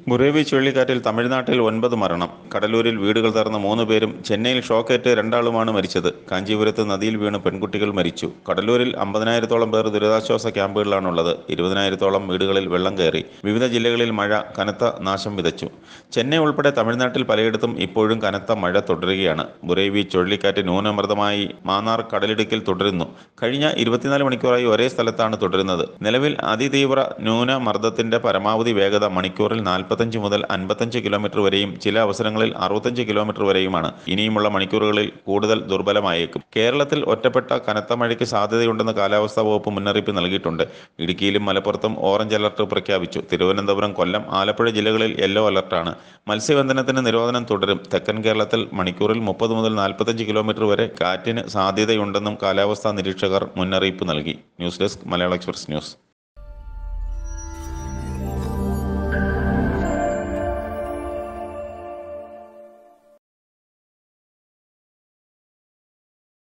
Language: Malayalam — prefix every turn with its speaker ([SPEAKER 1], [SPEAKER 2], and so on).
[SPEAKER 1] ബുറേവി ചുഴലിക്കാറ്റിൽ തമിഴ്നാട്ടിൽ ഒൻപത് മരണം കടലൂരിൽ വീടുകൾ തകർന്ന മൂന്ന് പേരും ചെന്നൈയിൽ ഷോക്കേറ്റ് രണ്ടാളുമാണ് മരിച്ചത് കാഞ്ചീപുരത്ത് നദിയിൽ വീണ് പെൺകുട്ടികൾ മരിച്ചു കടലൂരിൽ അമ്പതിനായിരത്തോളം പേർ ദുരിതാശ്വാസ ക്യാമ്പുകളിലാണുള്ളത് ഇരുപതിനായിരത്തോളം വീടുകളിൽ വെള്ളം കയറി വിവിധ ജില്ലകളിൽ മഴ കനത്ത നാശം വിതച്ചു ചെന്നൈ ഉൾപ്പെടെ തമിഴ്നാട്ടിൽ പലയിടത്തും ഇപ്പോഴും കനത്ത മഴ തുടരുകയാണ് ബുറേവി ചുഴലിക്കാറ്റ് ന്യൂനമർദ്ദമായി മാന്നാർ കടലിടുക്കിൽ തുടരുന്നു കഴിഞ്ഞ ഇരുപത്തിനാല് മണിക്കൂറായി ഒരേ സ്ഥലത്താണ് തുടരുന്നത് നിലവിൽ അതിതീവ്ര ന്യൂനമർദ്ദത്തിന്റെ പരമാവധി വേഗത മണിക്കൂറിൽ നാൽപ്പത്തഞ്ച് മുതൽ അൻപത്തഞ്ച് കിലോമീറ്റർ വരെയും ചില അവസരങ്ങളിൽ അറുപത്തഞ്ച് കിലോമീറ്റർ വരെയുമാണ് ഇനിയുമുള്ള മണിക്കൂറുകളിൽ കൂടുതൽ ദുർബലമായേക്കും കേരളത്തിൽ ഒറ്റപ്പെട്ട കനത്ത മഴയ്ക്ക് സാധ്യതയുണ്ടെന്ന് കാലാവസ്ഥാ വകുപ്പ് മുന്നറിയിപ്പ് നൽകിയിട്ടുണ്ട് ഇടുക്കിയിലും മലപ്പുറത്തും ഓറഞ്ച് അലർട്ട് പ്രഖ്യാപിച്ചു തിരുവനന്തപുരം കൊല്ലം ആലപ്പുഴ ജില്ലകളിൽ യെല്ലോ അലർട്ടാണ് മത്സ്യബന്ധനത്തിന് നിരോധനം തുടരും തെക്കൻ കേരളത്തിൽ മണിക്കൂറിൽ മുപ്പത് മുതൽ നാൽപ്പത്തഞ്ച് കിലോമീറ്റർ വരെ കാറ്റിന് സാധ്യതയുണ്ടെന്നും കാലാവസ്ഥാ നിരീക്ഷകർ മുന്നറിയിപ്പ് നൽകി news desk Malayala Express news